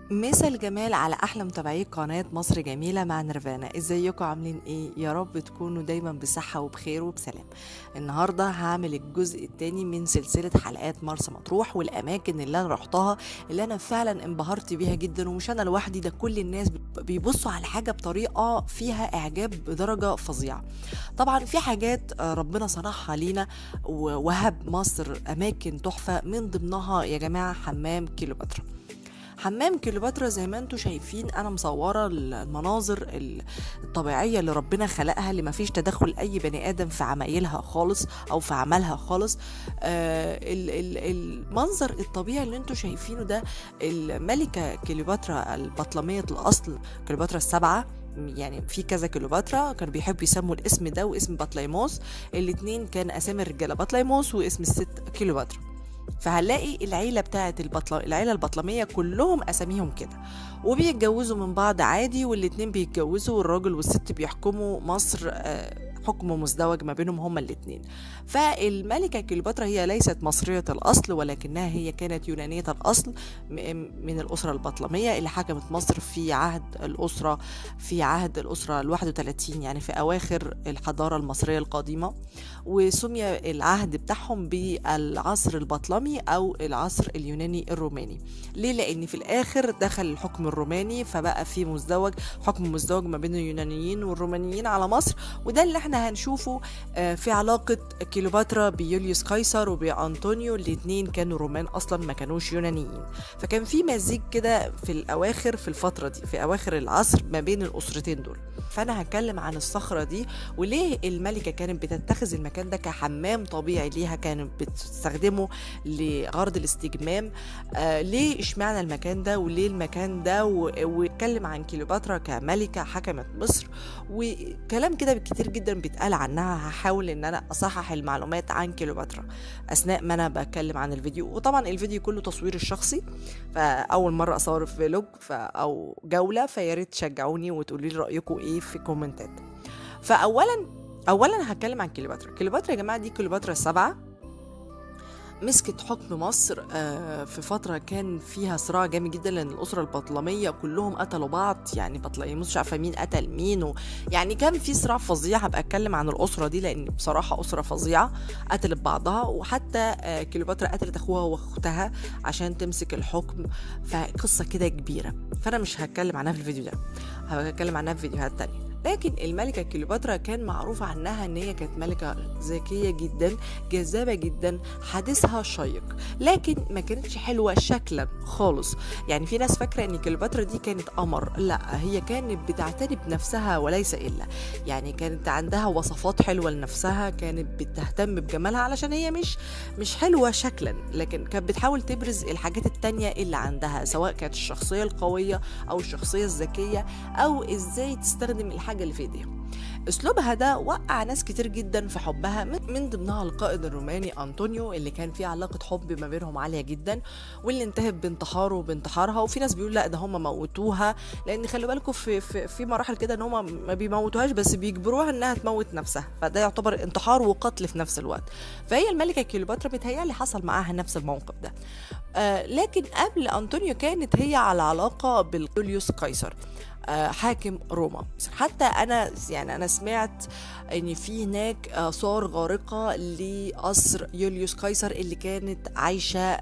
مسا الجمال على احلى متابعي قناه مصر جميله مع نيرفانا ازيكم عاملين ايه يا رب تكونوا دايما بصحه وبخير وبسلام النهارده هعمل الجزء الثاني من سلسله حلقات مرسى مطروح والاماكن اللي انا رحتها اللي انا فعلا انبهرت بيها جدا ومش انا لوحدي ده كل الناس بيبصوا على حاجه بطريقه فيها اعجاب بدرجه فظيعه طبعا في حاجات ربنا صنعها لينا ووهب مصر اماكن تحفه من ضمنها يا جماعه حمام كيلوباترا حمام كليوباترا زي ما انتم شايفين انا مصوره المناظر الطبيعيه اللي ربنا خلقها اللي ما فيش تدخل اي بني ادم في عمايلها خالص او في عملها خالص آه المنظر الطبيعي اللي انتم شايفينه ده الملكه كليوباترا البطلميه الاصل كليوباترا السبعه يعني في كذا كليوباترا كانوا بيحبوا يسموا الاسم ده واسم بطليموس الاتنين كان اسامي الرجاله بطليموس واسم الست كليوباترا فهنلاقي العيله بتاعه البطل العيله البطلميه كلهم اساميهم كده وبيتجوزوا من بعض عادي والاتنين بيتجوزوا والراجل والست بيحكموا مصر حكم مزدوج ما بينهم هما الاثنين فالملكة كليوباترا هي ليست مصرية الأصل ولكنها هي كانت يونانية الأصل من الأسرة البطلمية اللي حكمت مصر في عهد الأسرة في عهد الأسرة ال 31 يعني في أواخر الحضارة المصرية القديمة وسمي العهد بتاعهم بالعصر البطلمي أو العصر اليوناني الروماني ليه؟ لأن في الآخر دخل الحكم الروماني فبقى في مزدوج حكم مزدوج ما بين اليونانيين والرومانيين على مصر وده اللي احنا هنشوفه في علاقة كليوباترا بيوليوس قيصر وبأنطونيو الاتنين كانوا رومان أصلا ما كانوش يونانيين فكان في مزيج كده في الأواخر في الفترة دي في أواخر العصر ما بين الأسرتين دول فأنا هتكلم عن الصخرة دي وليه الملكة كانت بتتخذ المكان ده كحمام طبيعي ليها كانت بتستخدمه لغرض الاستجمام آه ليه اشمعنى المكان ده وليه المكان ده واتكلم عن كليوباترا كملكة حكمت مصر وكلام كده كتير جدا بيتقال عنها هحاول ان انا اصحح المعلومات عن كليوباترا اثناء ما انا بتكلم عن الفيديو وطبعا الفيديو كله تصوير الشخصي فاول مره اصور في فلوج او جوله فيا ريت تشجعوني وتقولوا لي رايكم ايه في كومنتات فاولا اولا هتكلم عن كليوباترا كليوباترا يا جماعه دي كليوباترا السبعه مسكت حكم مصر في فترة كان فيها صراع جامد جدا لأن الأسرة البطلمية كلهم قتلوا بعض يعني بطليموس مش عارفة مين قتل مين و... يعني كان في صراع فظيع هبقى أتكلم عن الأسرة دي لأن بصراحة أسرة فظيعة قتلت بعضها وحتى كليوباترا قتلت أخوها وأختها عشان تمسك الحكم فقصة كده كبيرة فأنا مش هتكلم عنها في الفيديو ده هتكلم عنها في فيديوهات تانية لكن الملكة كليوباترا كان معروف عنها ان هي كانت ملكة ذكية جدا جذابة جدا حديثها شيق لكن ما كانتش حلوة شكلا خالص يعني في ناس فاكرة ان كليوباترا دي كانت قمر لا هي كانت بتعتني بنفسها وليس الا يعني كانت عندها وصفات حلوة لنفسها كانت بتهتم بجمالها علشان هي مش مش حلوة شكلا لكن كانت بتحاول تبرز الحاجات التانية اللي عندها سواء كانت الشخصية القوية او الشخصية الذكية او ازاي تستخدم الحاجة الحاجة اللي في ايديها اسلوبها ده وقع ناس كتير جدا في حبها من ضمنها القائد الروماني انطونيو اللي كان في علاقه حب ما بينهم عاليه جدا واللي انتهت بانتحاره وبانتحارها وفي ناس بيقول لا ده هم موتوها لان خلي بالكم في في, في مراحل كده ان هم ما بيموتوهاش بس بيجبروها انها تموت نفسها فده يعتبر انتحار وقتل في نفس الوقت فهي الملكه كليوباترا بيتهيألي حصل معاها نفس الموقف ده آه لكن قبل انطونيو كانت هي على علاقه باليوليوس قيصر حاكم روما حتى انا يعني انا سمعت ان في هناك اثار غارقه لقصر يوليوس قيصر اللي كانت عايشه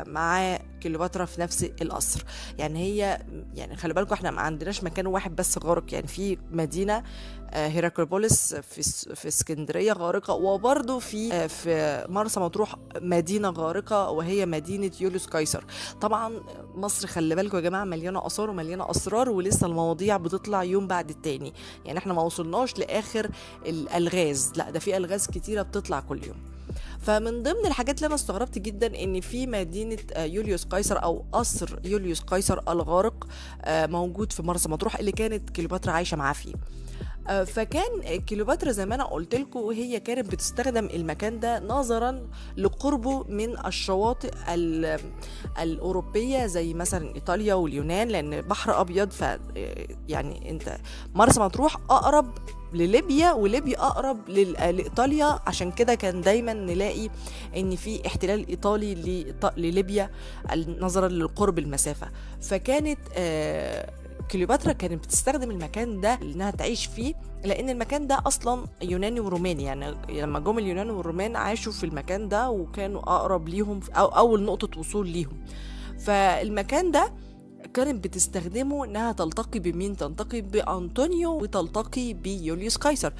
مع كليوباترا في نفس القصر يعني هي يعني خلي بالكم احنا ما عندناش مكان واحد بس غارق يعني في مدينه هيراكلوبوليس في في اسكندريه غارقه وبرضه في في مرسى مطروح مدينه غارقه وهي مدينه يوليوس قيصر طبعا مصر خلي بالكم يا جماعه مليانه اثار ومليانه اسرار ولسه المواضيع بتطلع يوم بعد التاني يعني احنا ما وصلناش لاخر الالغاز لا ده في الغاز كتيره بتطلع كل يوم فمن ضمن الحاجات اللي انا استغربت جدا ان في مدينه يوليوس قيصر او قصر يوليوس قيصر الغارق موجود في مرسى مطروح اللي كانت كليوباترا عايشه معاه فيه آه، فكان كليوباترا زي ما انا قلت لكم هي كانت بتستخدم المكان ده نظرا لقربه من الشواطئ ال- الاوروبيه زي مثلا ايطاليا واليونان لان بحر ابيض ف يعني انت مرسى مطروح اقرب لليبيا وليبيا اقرب لل- لايطاليا عشان كده كان دايما نلاقي ان في احتلال ايطالي لإيط- لليبيا نظرا لقرب المسافه فكانت آه، كليوباترا كانت بتستخدم المكان ده انها تعيش فيه لان المكان ده اصلا يوناني وروماني يعني لما جم اليونان والرومان عاشوا في المكان ده وكانوا اقرب ليهم او اول نقطه وصول ليهم فالمكان ده كانت بتستخدمه انها تلتقي بمين تلتقي بانطونيو وتلتقي بيوليوس قيصر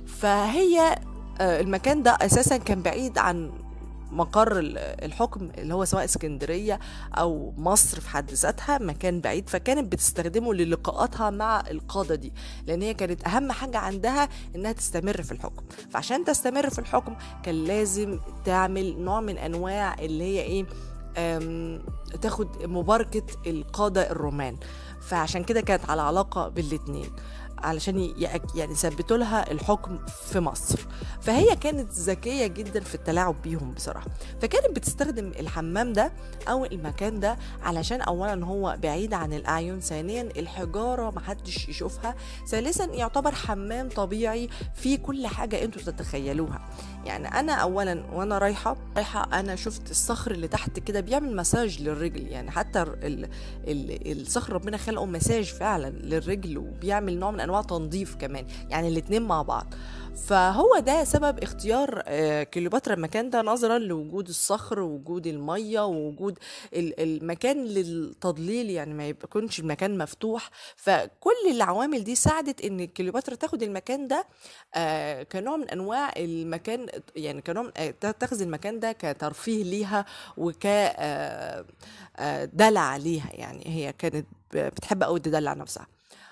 فهي آه، المكان ده اساسا كان بعيد عن مقر ال- الحكم اللي هو سواء اسكندريه او مصر في حد ذاتها مكان بعيد فكانت بتستخدمه للقاءاتها مع القاده دي لان هي كانت اهم حاجه عندها انها تستمر في الحكم فعشان تستمر في الحكم كان لازم تعمل نوع من انواع اللي هي ايه أم، تاخد مباركه القاده الرومان فعشان كده كانت على علاقه بالاتنين علشان ي- يأك- يعني يثبتوا لها الحكم في مصر فهي كانت ذكية جدا في التلاعب بيهم بصراحة فكانت بتستخدم الحمام ده أو المكان ده علشان أولا هو بعيد عن الأعين ثانيا الحجارة محدش يشوفها ثالثا يعتبر حمام طبيعي فيه كل حاجة انتوا تتخيلوها يعني أنا أولا وأنا رايحة رايحة أنا شفت الصخر اللي تحت كده بيعمل مساج للرجل يعني حتى ال ال الصخر ربنا خلقه مساج فعلا للرجل وبيعمل نوع من انواع تنظيف كمان يعني الاتنين مع بعض فهو ده سبب اختيار آه، كليوباترا المكان ده نظرا لوجود الصخر ووجود الميه ووجود ال- المكان للتضليل يعني ما يكونش المكان مفتوح فكل العوامل دي ساعدت ان كليوباترا تاخد المكان ده آه، كنوع من انواع المكان يعني كنوع من آه، تاخذ المكان ده كترفيه ليها وك آه، آه، دلع ليها يعني هي كانت ب- بتحب قوي تدلع نفسها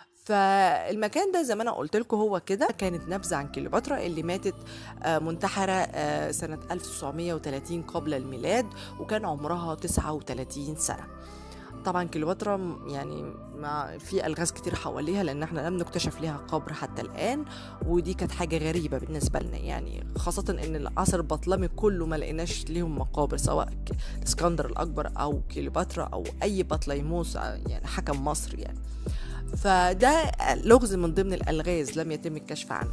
فالمكان ده زي ما انا قلت لكم هو كده كانت نبذه عن كليوباترا اللي ماتت آه، منتحره آه، سنه 1930 قبل الميلاد وكان عمرها 39 سنه طبعا كليوباترا م- يعني ما في الغاز كتير حواليها لان احنا لم نكتشف ليها قبر حتى الان ودي كانت حاجه غريبه بالنسبه لنا يعني خاصه ان العصر البطلمي كله ما لقيناش ليهم مقابر سواء ك- الاسكندر الاكبر او كليوباترا او اي بطليموس آه، يعني حكم مصر يعني فده لغز من ضمن الالغاز لم يتم الكشف عنه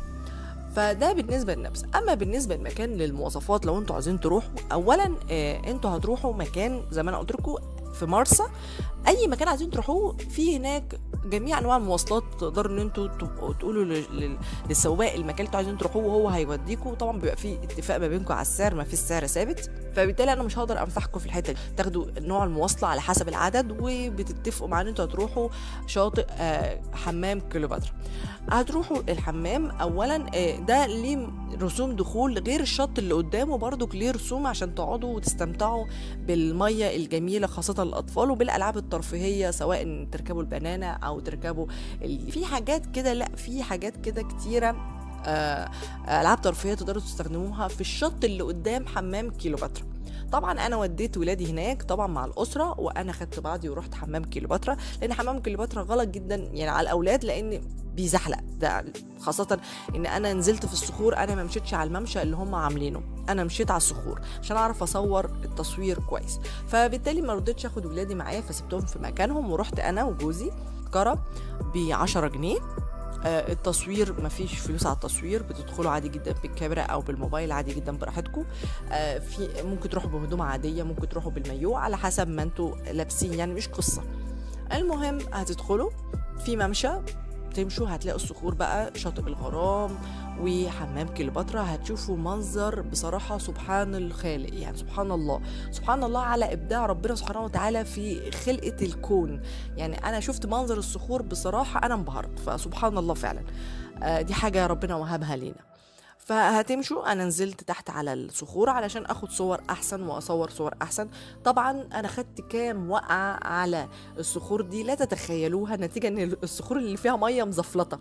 فده بالنسبه للنفس اما بالنسبه للمكان للمواصفات لو انتوا عايزين تروحوا اولا آه، انتوا هتروحوا مكان زي ما انا قلت لكم في مرسى اي مكان عايزين تروحوه في هناك جميع انواع المواصلات تقدروا ان انتوا تبقوا تقولوا لل- لل- للسواق المكان اللي انتوا عايزين تروحوه وهو هيوديكوا طبعا بيبقى في اتفاق ما بينكم على السعر ما فيش سعر ثابت فبالتالي انا مش هقدر انصحكم في الحته دي تاخدوا نوع المواصله على حسب العدد وبتتفقوا مع ان انتوا هتروحوا شاطئ آه، حمام كليوباترا هتروحوا الحمام اولا آه، ده ليه رسوم دخول غير الشط اللي قدامه برضو ليه رسوم عشان تقعدوا وتستمتعوا بالميه الجميله خاصه الاطفال وبالالعاب الترفيهيه سواء تركبوا البنانه او تركبوا ال... في حاجات كده لا في حاجات كده كتيره آه، العاب ترفيهيه تقدروا تستخدموها في الشط اللي قدام حمام كيلوباترا طبعا انا وديت ولادي هناك طبعا مع الاسره وانا خدت بعضي ورحت حمام كيلوباترا لان حمام كيلوباترا غلط جدا يعني على الاولاد لان بيزحلق ده خاصه ان انا نزلت في الصخور انا ما مشيتش على الممشى اللي هم عاملينه انا مشيت على الصخور عشان اعرف اصور التصوير كويس فبالتالي ما رضيتش اخد ولادي معايا فسبتهم في مكانهم ورحت انا وجوزي تذكره ب 10 جنيه آه، التصوير مفيش فلوس على التصوير بتدخلوا عادي جدا بالكاميرا او بالموبايل عادي جدا براحتكم آه، في ممكن تروحوا بهدوم عاديه ممكن تروحوا بالمايو على حسب ما انتوا لابسين يعني مش قصه المهم هتدخلوا في ممشى تمشوا هتلاقوا الصخور بقى شاطئ الغرام وحمام كليوباترا هتشوفوا منظر بصراحة سبحان الخالق يعني سبحان الله سبحان الله على إبداع ربنا سبحانه وتعالى في خلقة الكون يعني أنا شفت منظر الصخور بصراحة أنا انبهرت فسبحان الله فعلا آه، دي حاجة ربنا وهبها لينا فهتمشوا انا نزلت تحت على الصخور علشان اخد صور احسن واصور صور احسن طبعا انا خدت كام وقعه على الصخور دي لا تتخيلوها نتيجه ان الصخور اللي فيها ميه مزفلطه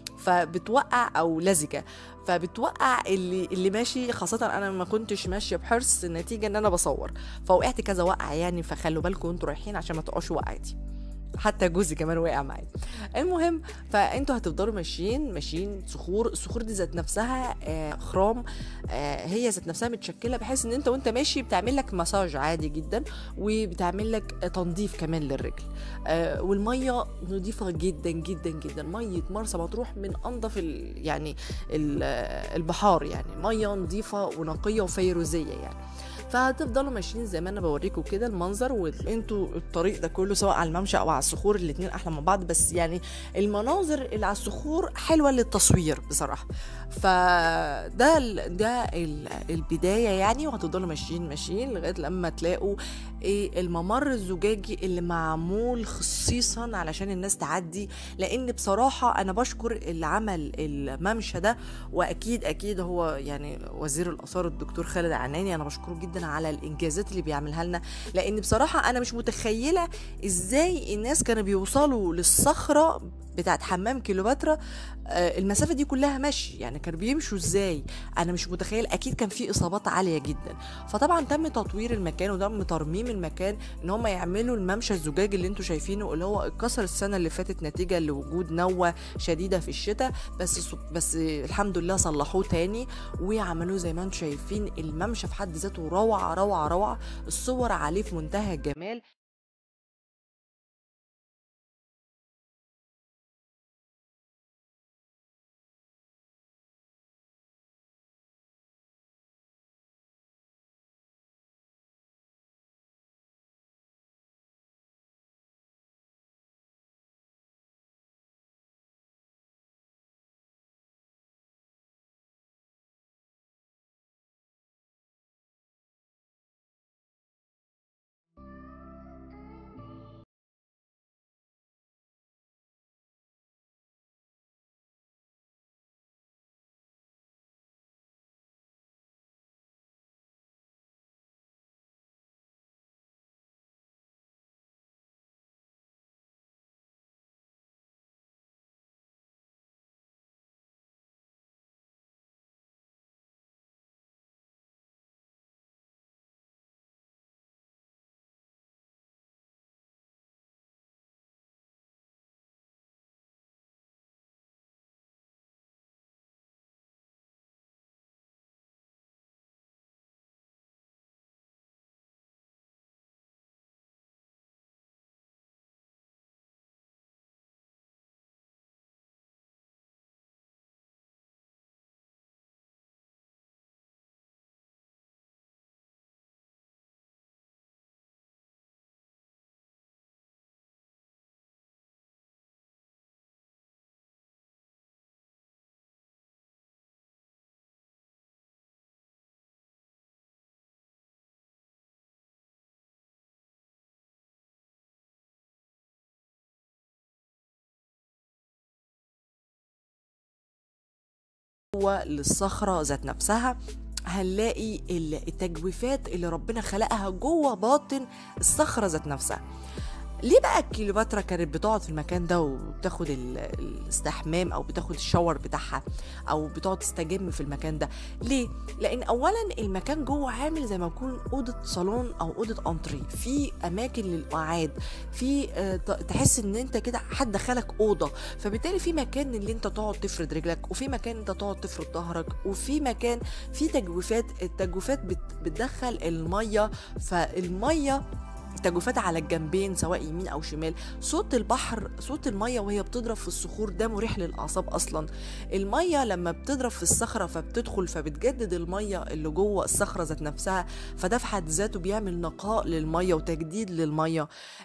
فبتوقع او لزجه فبتوقع اللي اللي ماشي خاصه انا ما كنتش ماشيه بحرص نتيجه ان انا بصور فوقعت كذا وقعه يعني فخلوا بالكم انتوا رايحين عشان ما تقعوش وقعتي حتى جوزي كمان وقع معايا المهم فانتوا هتفضلوا ماشيين ماشيين صخور الصخور دي ذات نفسها آه، خرام آه، هي ذات نفسها متشكله بحيث ان انت وانت ماشي بتعمل لك مساج عادي جدا وبتعمل لك تنظيف كمان للرجل آه، والميه نظيفه جدا جدا جدا ميه مرسى مطروح من انظف ال- يعني ال- آه، البحار يعني ميه نظيفه ونقيه وفيروزيه يعني فهتفضلوا ماشيين زي ما انا بوريكم كده المنظر وانتوا الطريق ده كله سواء على الممشى او على الصخور الاتنين احلى من بعض بس يعني المناظر اللي على الصخور حلوه للتصوير بصراحه فده ال- ده ال- البدايه يعني وهتفضلوا ماشيين ماشيين لغايه لما تلاقوا ايه الممر الزجاجي اللي معمول خصيصا علشان الناس تعدي لان بصراحه انا بشكر اللي عمل الممشى ده واكيد اكيد هو يعني وزير الاثار الدكتور خالد عناني انا بشكره جدا على الانجازات اللي بيعملها لنا لان بصراحه انا مش متخيله ازاي الناس كانوا بيوصلوا للصخره بتاعت حمام كيلوباترا آه، المسافه دي كلها مشي يعني كانوا بيمشوا ازاي انا مش متخيل اكيد كان في اصابات عاليه جدا فطبعا تم تطوير المكان وتم ترميم المكان ان هم يعملوا الممشى الزجاجي اللي انتوا شايفينه اللي هو اتكسر السنه اللي فاتت نتيجه لوجود نوه شديده في الشتاء بس بس الحمد لله صلحوه تاني وعملوه زي ما انتوا شايفين الممشى في حد ذاته روعه روعه روعه الصور عليه في منتهى الجمال هو للصخرة ذات نفسها هنلاقي ال- التجويفات اللي ربنا خلقها جوه باطن الصخرة ذات نفسها ليه بقى كليوباترا كانت بتقعد في المكان ده وبتاخد ال- الاستحمام او بتاخد الشاور بتاعها او بتقعد تستجم في المكان ده ليه لان اولا المكان جوه عامل زي ما يكون اوضه صالون او اوضه انتري في اماكن للقعاد في آه، ت- تحس ان انت كده حد دخلك اوضه فبالتالي في مكان اللي انت تقعد تفرد رجلك وفي مكان انت تقعد تفرد ظهرك وفي مكان في تجويفات التجويفات بت- بتدخل الميه فالميه تجويفات على الجنبين سواء يمين او شمال صوت البحر صوت الميه وهي بتضرب في الصخور ده مريح للاعصاب اصلا الميه لما بتضرب في الصخره فبتدخل فبتجدد الميه اللي جوه الصخره ذات نفسها فده في حد ذاته بيعمل نقاء للميه وتجديد للميه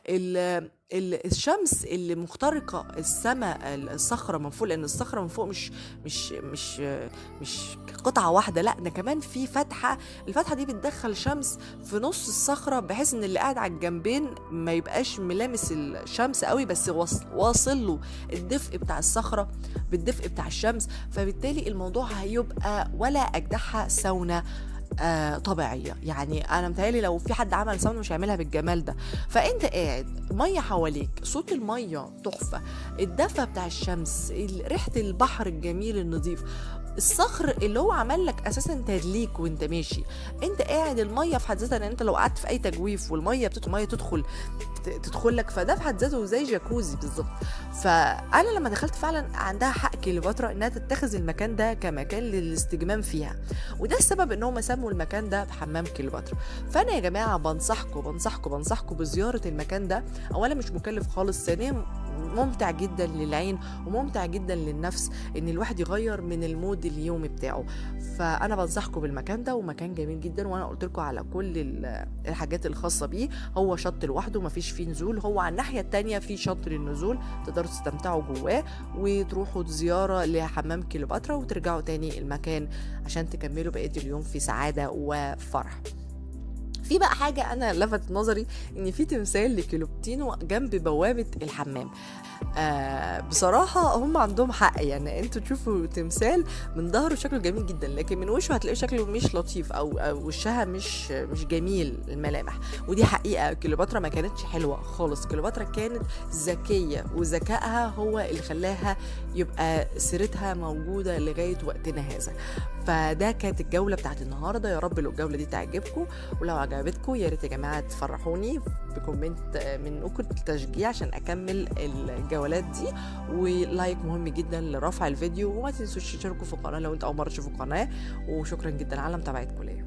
ال- ال- الشمس اللي مخترقه السماء الصخره من فوق لان الصخره من فوق مش مش مش مش قطعه واحده لا ده كمان في فتحه الفتحه دي بتدخل شمس في نص الصخره بحيث ان اللي قاعد على الجنبين ما يبقاش ملامس الشمس قوي بس واص- واصل له الدفء بتاع الصخره بالدفء بتاع الشمس فبالتالي الموضوع هيبقى ولا اجدعها ساونا آه طبيعيه يعني انا متهيألي لو في حد عمل ساونا مش هيعملها بالجمال ده فانت قاعد ميه حواليك صوت الميه تحفه الدفى بتاع الشمس ال- ريحه البحر الجميل النظيف الصخر اللي هو عمل لك اساسا تدليك وانت ماشي انت قاعد الميه في حد ذاتها يعني انت لو قعدت في اي تجويف والميه بتدخل ميه تدخل تدخل لك فده في حد ذاته زي جاكوزي بالظبط فانا لما دخلت فعلا عندها حق كليوباترا انها تتخذ المكان ده كمكان للاستجمام فيها وده السبب ان هم سموا المكان ده بحمام كليوباترا فانا يا جماعه بنصحكم بنصحكم بنصحكم بزياره المكان ده اولا مش مكلف خالص ثانيا ممتع جدا للعين وممتع جدا للنفس ان الواحد يغير من المود اليومي بتاعه فانا بنصحكم بالمكان ده ومكان جميل جدا وانا قلت لكم على كل الحاجات الخاصه بيه هو شط لوحده مفيش فيه نزول هو على الناحيه التانية في شط للنزول تقدروا تستمتعوا جواه وتروحوا زياره لحمام كليوباترا وترجعوا تاني المكان عشان تكملوا بقيه اليوم في سعاده وفرح في بقى حاجة أنا لفت نظري إن في تمثال لكيلوبتينو جنب بوابة الحمام آه بصراحة هم عندهم حق يعني انتوا تشوفوا تمثال من ظهره شكله جميل جدا لكن من وشه هتلاقي شكله مش لطيف او, أو وشها مش مش جميل الملامح ودي حقيقة كليوباترا ما كانتش حلوة خالص كليوباترا كانت ذكية وذكائها هو اللي خلاها يبقى سيرتها موجودة لغاية وقتنا هذا فده كانت الجولة بتاعت النهاردة يا رب لو الجولة دي تعجبكم ولو عجبتكم يا ريت يا جماعة تفرحوني بكومنت منكم التشجيع عشان اكمل الجولات دي ولايك مهم جدا لرفع الفيديو وما تنسوش تشتركوا في القناه لو انت اول مره تشوفوا القناه وشكرا جدا على متابعتكم ليا